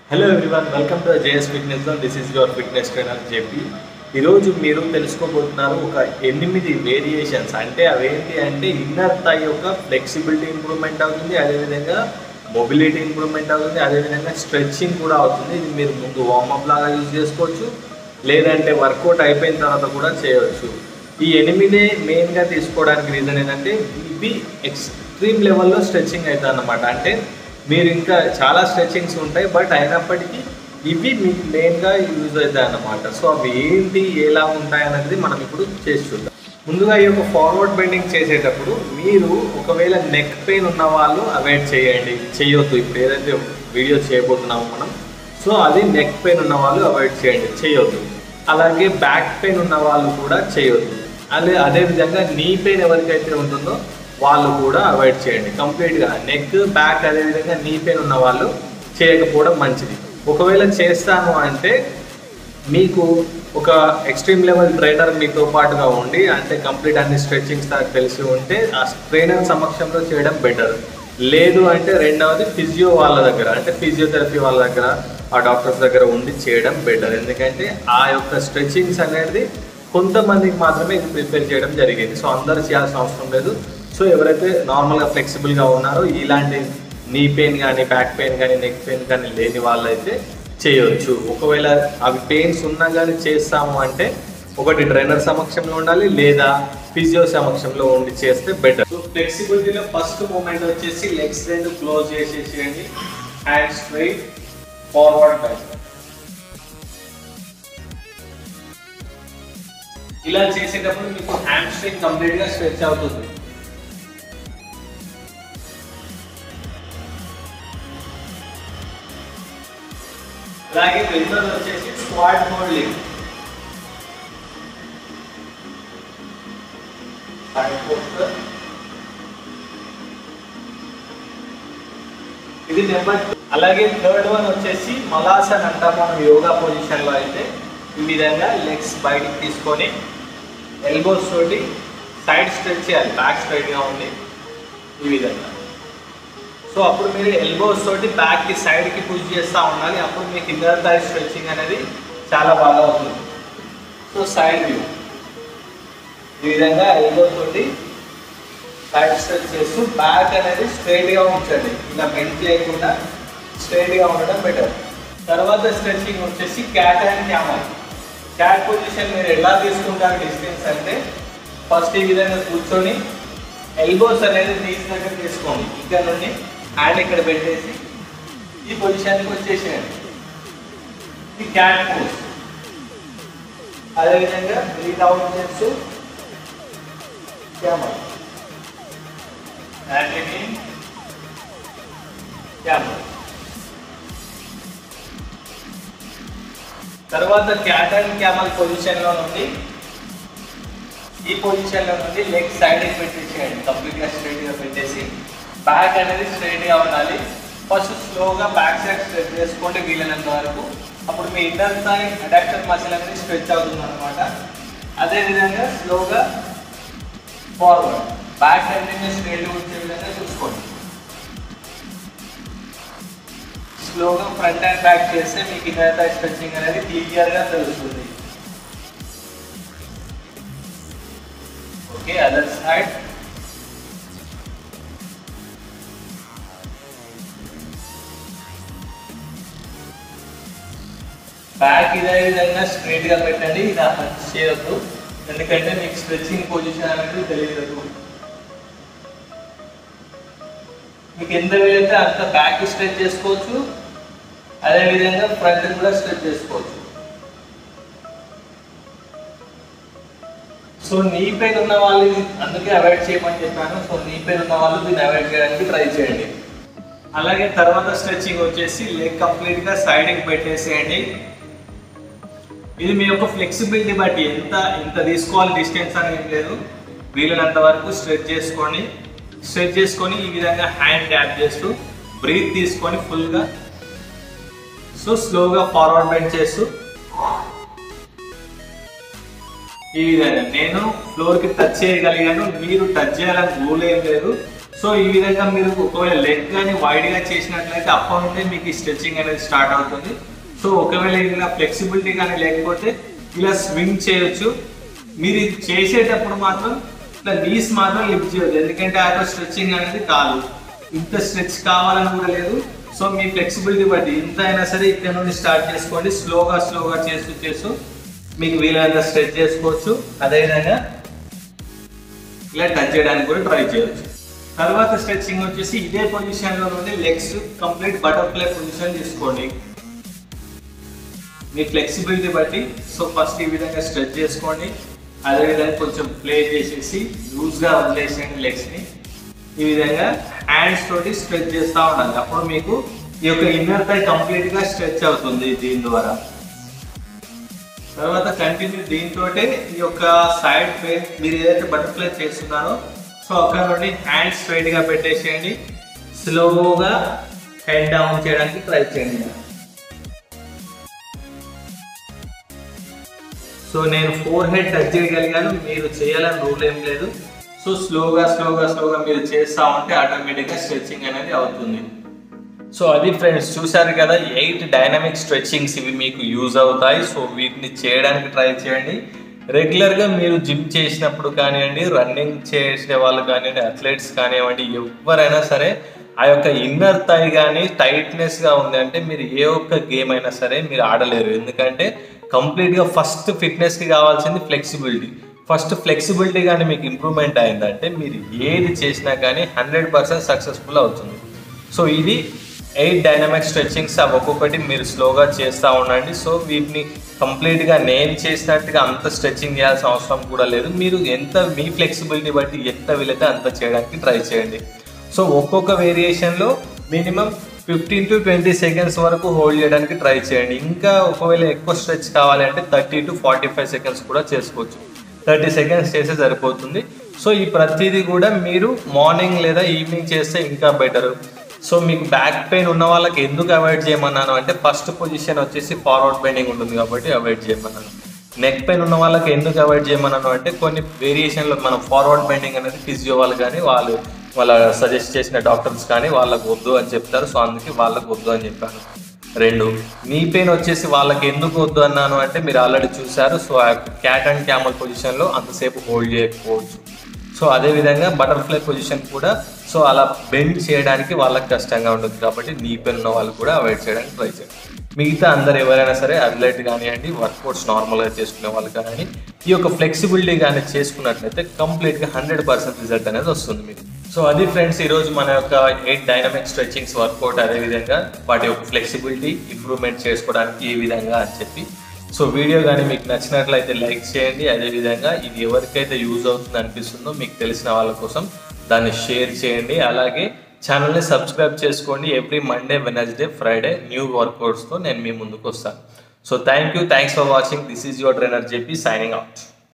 Hello everyone welcome to JS fitness this is your fitness trainer JP ఈరోజు మీరు తెలుసుకోబోతున్నారు ఒక ఎనిమిది వేరియేషన్స్ అంటే అవేంటి అంటే ఇన్నర్ థై యొక్క ఫ్లెక్సిబిలిటీ ఇంప్రూవ్మెంట్ అవుతుంది అదేవిధంగా మొబిలిటీ ఇంప్రూవ్మెంట్ అవుతుంది అదేవిధంగా స్ట్రెచ్చింగ్ కూడా అవుతుంది ఇది మీరు ముందు వార్మప్ లాగా యూజ్ చేసుకోవచ్చు లేదంటే వర్కౌట్ అయిపోయిన తర్వాత కూడా చేయవచ్చు ఈ ఎనిమిదే మెయిన్గా తీసుకోవడానికి రీజన్ ఏంటంటే ఇవి ఎక్స్ట్రీమ్ లెవెల్లో స్ట్రెచ్చింగ్ అవుతుంది అన్నమాట అంటే మీరు ఇంకా చాలా స్ట్రెచ్చింగ్స్ ఉంటాయి బట్ అయినప్పటికీ ఇవి మీకు మెయిన్గా యూజ్ అవుతాయి అన్నమాట సో అవి ఏంటి ఎలా ఉంటాయి అనేది మనం ఇప్పుడు చేసి చూద్దాం ముందుగా ఈ యొక్క ఫార్వర్డ్ బెండింగ్ చేసేటప్పుడు మీరు ఒకవేళ నెక్ పెయిన్ ఉన్న వాళ్ళు అవాయిడ్ చేయండి చేయొద్దు ఇప్పుడు ఏదైతే వీడియో చేయబోతున్నామో మనం సో అది నెక్ పెయిన్ ఉన్న వాళ్ళు అవాయిడ్ చేయండి చేయొద్దు అలాగే బ్యాక్ పెయిన్ ఉన్న వాళ్ళు కూడా చేయొద్దు అదే అదేవిధంగా నీ పెయిన్ ఎవరికైతే ఉంటుందో వాళ్ళు కూడా అవాయిడ్ చేయండి కంప్లీట్గా నెక్ బ్యాక్ అదేవిధంగా నీ పెయిన్ ఉన్న వాళ్ళు చేయకపోవడం మంచిది ఒకవేళ చేస్తాను అంటే మీకు ఒక ఎక్స్ట్రీమ్ లెవెల్ ట్రైనర్ మీతో పాటుగా ఉండి అంటే కంప్లీట్ అన్ని స్ట్రెచ్చింగ్స్ నాకు తెలిసి ఉంటే ఆ ట్రైనర్ సమక్షంలో చేయడం బెటర్ లేదు అంటే రెండవది ఫిజియో వాళ్ళ దగ్గర అంటే ఫిజియోథెరపీ వాళ్ళ దగ్గర ఆ డాక్టర్స్ దగ్గర ఉండి చేయడం బెటర్ ఎందుకంటే ఆ యొక్క స్ట్రెచ్చింగ్స్ అనేది కొంతమందికి మాత్రమే ఇది ప్రిపేర్ చేయడం జరిగింది సో అందరూ చేయాల్సిన అవసరం లేదు సో ఎవరైతే నార్మల్గా ఫ్లెక్సిబుల్గా ఉన్నారో ఇలాంటి నీ పెయిన్ కానీ బ్యాక్ పెయిన్ కానీ నెక్ పెయిన్ కానీ లేని వాళ్ళైతే చేయొచ్చు ఒకవేళ అవి పెయిన్స్ ఉన్నా కానీ చేస్తాము అంటే ఒకటి ట్రైనర్ సమక్షంలో ఉండాలి లేదా ఫిజియో సమక్షంలో ఉండి చేస్తే బెటర్ సో ఫ్లెక్సిబిలిటీలో ఫస్ట్ మూమెంట్ వచ్చేసి లెగ్స్ రెండు క్లోజ్ చేసేసేయండి హ్యాండ్ స్ట్రైట్ ఫార్వర్డ్ బ్యాక్ ఇలా చేసేటప్పుడు మీకు హ్యాండ్ స్ట్రింగ్ కంప్లీట్ గా స్ట్రెచ్ అవుతుంది అలాగే రెండోది వచ్చేసి స్క్వాడ్ హోల్డింగ్ ఇది నెంబర్ అలాగే థర్డ్ వన్ వచ్చేసి మలాసన్ అంటాం మనం యోగా పొజిషన్ లో అయితే ఈ విధంగా లెగ్స్ బయటికి తీసుకొని ఎల్బోస్ తోటి సైడ్ స్ట్రెచ్ చేయాలి బ్యాక్ స్ట్రైట్ గా ఉంది ఈ విధంగా సో అప్పుడు మీరు ఎల్బోస్ తోటి బ్యాక్ కి సైడ్ కి పుష్ చేస్తూ ఉండాలి అప్పుడు మీకు ఇన్నర్ థై స్ట్రెచ్చింగ్ అనేది చాలా బాగా అవుతుంది సో సైడ్ వ్యూ ఈ విధంగా ఎల్బో తోటి సైడ్ స్ట్రెచ్ చేస్తూ బ్యాక్ అనేది స్ట్రైట్ గా ఉంచండి ఇలా బెండ్ చేయకుండా స్ట్రైట్ గా ఉండడం బెటర్ తర్వాత స్ట్రెచింగ్ వచ్చేసి cat and camel cat position మీరు ఎలా తీసుకుంటారు డిస్టెన్స్ అంటే ఫస్ట్ ఈ విధంగా కూర్చొని ఎల్బోస్ అనేది తీసి దగ్గర తీసుకోండి ఇక్కడ నుండి హ్యాండ్ ఇక్కడ పెట్టేసి ఈ పొజిషన్కి వచ్చేసేయండి ఇది క్యాట్ పోజ్ అదేవిధంగా బ్రీత్ అవుట్ చేస్తూ క్యామల్ and again camel. తర్వాత క్యాట్ అండ్ క్యామల్ పొజిషన్ లో నుండి ఈ పొజిషన్ లో నుండి లెగ్ సైడ్ పెట్టేసేయండి కంప్లీట్ గా స్ట్రైట్ గా పెట్టేసి బ్యాక్ అనేది స్ట్రైట్ గా ఉండాలి ఫస్ట్ స్లోగా బ్యాక్ సైడ్ స్ట్రెచ్ చేసుకోండి వీలైనంత వరకు అప్పుడు మీ ఇన్నర్ థై అడాప్టర్ మసిల్ అనేది స్ట్రెచ్ అవుతుంది అనమాట అదే విధంగా స్లోగా ఫార్వర్డ్ బ్యాక్ అనేది స్ట్రైట్ వచ్చే విధంగా చూసుకోండి స్లోగా ఫ్రంట్ అండ్ బ్యాక్ చేస్తే మీకు ఇన్నర్ స్ట్రెచింగ్ అనేది క్లియర్గా తెలుస్తుంది ఓకే అదర్ సైడ్ బ్యాక్ ఇదే విధంగా స్ట్రైట్ గా పెట్టండి ఇది హచ్ చేయొద్దు ఎందుకంటే మీకు స్ట్రెచింగ్ పొజిషన్ అనేది తెలియదు మీకు ఎంత వీలైతే అంత బ్యాక్ స్ట్రెచ్ చేసుకోవచ్చు అదేవిధంగా ఫ్రంట్ కూడా స్ట్రెచ్ చేసుకోవచ్చు సో నీ పెయిన్ ఉన్న వాళ్ళు ఇది అందుకే అవాయిడ్ చేయమని చెప్పాను సో నీ పెయిన్ ఉన్న వాళ్ళు దీన్ని అవాయిడ్ చేయడానికి ట్రై చేయండి అలాగే తర్వాత స్ట్రెచింగ్ వచ్చేసి లెగ్ కంప్లీట్ గా సైడ్కి పెట్టేసేయండి ఇది మీ యొక్క ఫ్లెక్సిబిలిటీ బట్టి ఎంత ఎంత తీసుకోవాలి డిస్టెన్స్ అనేది లేదు వీలైనంత వరకు స్ట్రెచ్ చేసుకొని స్ట్రెచ్ చేసుకొని ఈ విధంగా హ్యాండ్ ట్యాప్ చేస్తూ బ్రీత్ తీసుకొని ఫుల్గా సో స్లోగా ఫార్వర్డ్ బెండ్ చేస్తూ ఈ విధంగా నేను ఫ్లోర్కి టచ్ చేయగలిగాను మీరు టచ్ చేయాలని రూల్ ఏం లేదు సో ఈ విధంగా మీరు ఒకవేళ లెగ్ కానీ వైడ్గా చేసినట్లయితే అప్పటి నుండి మీకు ఈ స్ట్రెచ్చింగ్ అనేది స్టార్ట్ అవుతుంది సో ఒకవేళ ఇలా ఫ్లెక్సిబిలిటీ కానీ లేకపోతే ఇలా స్వింగ్ చేయొచ్చు మీరు ఇది చేసేటప్పుడు మాత్రం ఇట్లా నీస్ మాత్రం లిఫ్ట్ చేయొద్దు ఎందుకంటే ఆ యొక్క స్ట్రెచ్చింగ్ అనేది కాదు ఇంత స్ట్రెచ్ కావాలని కూడా లేదు సో మీ ఫ్లెక్సిబిలిటీ బట్టి ఇంత అయినా సరే ఇక్కడ నుండి స్టార్ట్ చేసుకోండి స్లోగా స్లోగా చేస్తూ చేస్తూ మీకు వీలైనంత స్ట్రెచ్ చేసుకోవచ్చు అదేవిధంగా ఇలా టచ్ చేయడానికి కూడా ట్రై చేయొచ్చు తర్వాత స్ట్రెచ్చింగ్ వచ్చేసి ఇదే పొజిషన్ లో నుండి లెగ్స్ కంప్లీట్ బటర్ఫ్లై పొజిషన్ తీసుకోండి మీ ఫ్లెక్సిబిలిటీ బట్టి సో ఫస్ట్ ఈ విధంగా స్ట్రెచ్ చేసుకోండి అదేవిధంగా కొంచెం ప్లే చేసేసి లూజ్గా వదిలేసేయండి లెగ్స్ని ఈ విధంగా హ్యాండ్స్ తోటి స్ట్రెచ్ చేస్తూ ఉండాలి అప్పుడు మీకు ఈ యొక్క ఇన్నర్ థై కంప్లీట్గా స్ట్రెచ్ అవుతుంది దీని ద్వారా తర్వాత కంటిన్యూ దీంతో ఈ యొక్క సైడ్ పెయిన్ మీరు ఏదైతే బటర్ఫ్లై చేస్తున్నారో సో అక్కడ నుండి హ్యాండ్ స్ట్రైట్ గా పెట్టేసేయండి స్లోగా హెడ్ డౌన్ చేయడానికి ట్రై చేయండి సో నేను ఫోర్ హెడ్ టచ్ చేయగలిగాను మీరు చేయాలని రూల్ ఏం లేదు సో స్లోగా స్లోగా స్లోగా మీరు చేస్తా ఉంటే ఆటోమేటిక్గా స్ట్రెచ్చింగ్ అనేది అవుతుంది సో అది ఫ్రెండ్స్ చూశారు కదా ఎయిట్ డైనమిక్ స్ట్రెచ్చింగ్స్ ఇవి మీకు యూజ్ అవుతాయి సో వీటిని చేయడానికి ట్రై చేయండి రెగ్యులర్గా మీరు జిమ్ చేసినప్పుడు కానివ్వండి రన్నింగ్ చేసే వాళ్ళు కానివ్వండి అథ్లెట్స్ కానివ్వండి ఎవరైనా సరే ఆ యొక్క ఇన్నర్ థై కానీ టైట్నెస్గా ఉంది అంటే మీరు ఏ ఒక్క గేమ్ అయినా సరే మీరు ఆడలేరు ఎందుకంటే కంప్లీట్గా ఫస్ట్ ఫిట్నెస్కి కావాల్సింది ఫ్లెక్సిబిలిటీ ఫస్ట్ ఫ్లెక్సిబిలిటీ కానీ మీకు ఇంప్రూవ్మెంట్ అయిందంటే మీరు ఏది చేసినా కానీ హండ్రెడ్ పర్సెంట్ సక్సెస్ఫుల్ అవుతుంది సో ఇది ఎయిట్ డైనమిక్ స్ట్రెచ్చింగ్స్ అవి ఒక్కొక్కటి మీరు స్లోగా చేస్తూ ఉండండి సో వీటిని కంప్లీట్గా నేను చేసినట్టుగా అంత స్ట్రెచ్చింగ్ చేయాల్సిన అవసరం కూడా లేదు మీరు ఎంత మీ ఫ్లెక్సిబిలిటీ బట్టి ఎంత వీలైతే అంత చేయడానికి ట్రై చేయండి సో ఒక్కొక్క వేరియేషన్లో minimum fifteen to twenty seconds వరకు హోల్డ్ చేయడానికి ట్రై చేయండి ఇంకా ఒకవేళ ఎక్కువ స్ట్రెచ్ కావాలి అంటే thirty to forty five seconds కూడా చేసుకోవచ్చు థర్టీ సెకండ్స్ చేస్తే సరిపోతుంది సో ఈ ప్రతిదీ కూడా మీరు మార్నింగ్ లేదా ఈవినింగ్ చేస్తే ఇంకా బెటర్ సో మీకు బ్యాక్ పెయిన్ ఉన్న వాళ్ళకి ఎందుకు అవాయిడ్ చేయమన్నాను అంటే ఫస్ట్ పొజిషన్ వచ్చేసి ఫార్వర్డ్ బెండింగ్ ఉంటుంది కాబట్టి అవాయిడ్ చేయమన్నాను నెక్ పెయిన్ ఉన్న వాళ్ళకి ఎందుకు అవాయిడ్ చేయమన్నాను అంటే కొన్ని వేరియేషన్లో మనం ఫార్వర్డ్ బెండింగ్ అనేది ఫిజియో వాళ్ళు కానీ వాళ్ళు వాళ్ళ సజెస్ట్ చేసిన డాక్టర్స్ కానీ వాళ్ళకు వద్దు అని చెప్తారు సో అందుకే వాళ్ళకు వద్దు అని చెప్పాను రెండు నీ పెయిన్ వచ్చేసి వాళ్ళకి ఎందుకు వద్దు అన్నాను అంటే మీరు ఆల్రెడీ చూశారు సో ఆ క్యాట్ అండ్ క్యామల్ పొజిషన్లో అంతసేపు హోల్డ్ చేయకపోవచ్చు సో అదే విధంగా బటర్ఫ్లై పొజిషన్ కూడా సో అలా బెండ్ చేయడానికి వాళ్ళకి కష్టంగా ఉంటుంది కాబట్టి నీ పెయిన్ ఉన్న వాళ్ళు కూడా అవాయిడ్ చేయడానికి ట్రై చేయండి మిగతా అందరు ఎవరైనా సరే అథ్లెట్ కానివ్వండి వర్కౌట్స్ నార్మల్గా చేసుకునే వాళ్ళు కానివ్వండి ఈ యొక్క ఫ్లెక్సిబిలిటీ కానీ చేసుకున్నట్లయితే కంప్లీట్గా హండ్రెడ్ పర్సెంట్ రిజల్ట్ అనేది వస్తుంది మీకు సో అది ఫ్రెండ్స్ ఈరోజు మన యొక్క ఎయిట్ డైనమిక్ స్ట్రెచ్చింగ్స్ వర్కౌట్ అదేవిధంగా వాటి యొక్క ఫ్లెక్సిబిలిటీ ఇంప్రూవ్మెంట్ చేసుకోవడానికి ఏ విధంగా అని చెప్పి సో వీడియో కానీ మీకు నచ్చినట్లయితే లైక్ చేయండి అదేవిధంగా ఇది ఎవరికైతే యూజ్ అవుతుంది అనిపిస్తుందో మీకు తెలిసిన వాళ్ళ కోసం దాన్ని షేర్ చేయండి అలాగే ఛానల్ని సబ్స్క్రైబ్ చేసుకోండి every Monday Wednesday Friday new వర్కౌట్స్తో నేను మీ ముందుకు వస్తాను so thank you thanks for watching this is your trainer JP signing out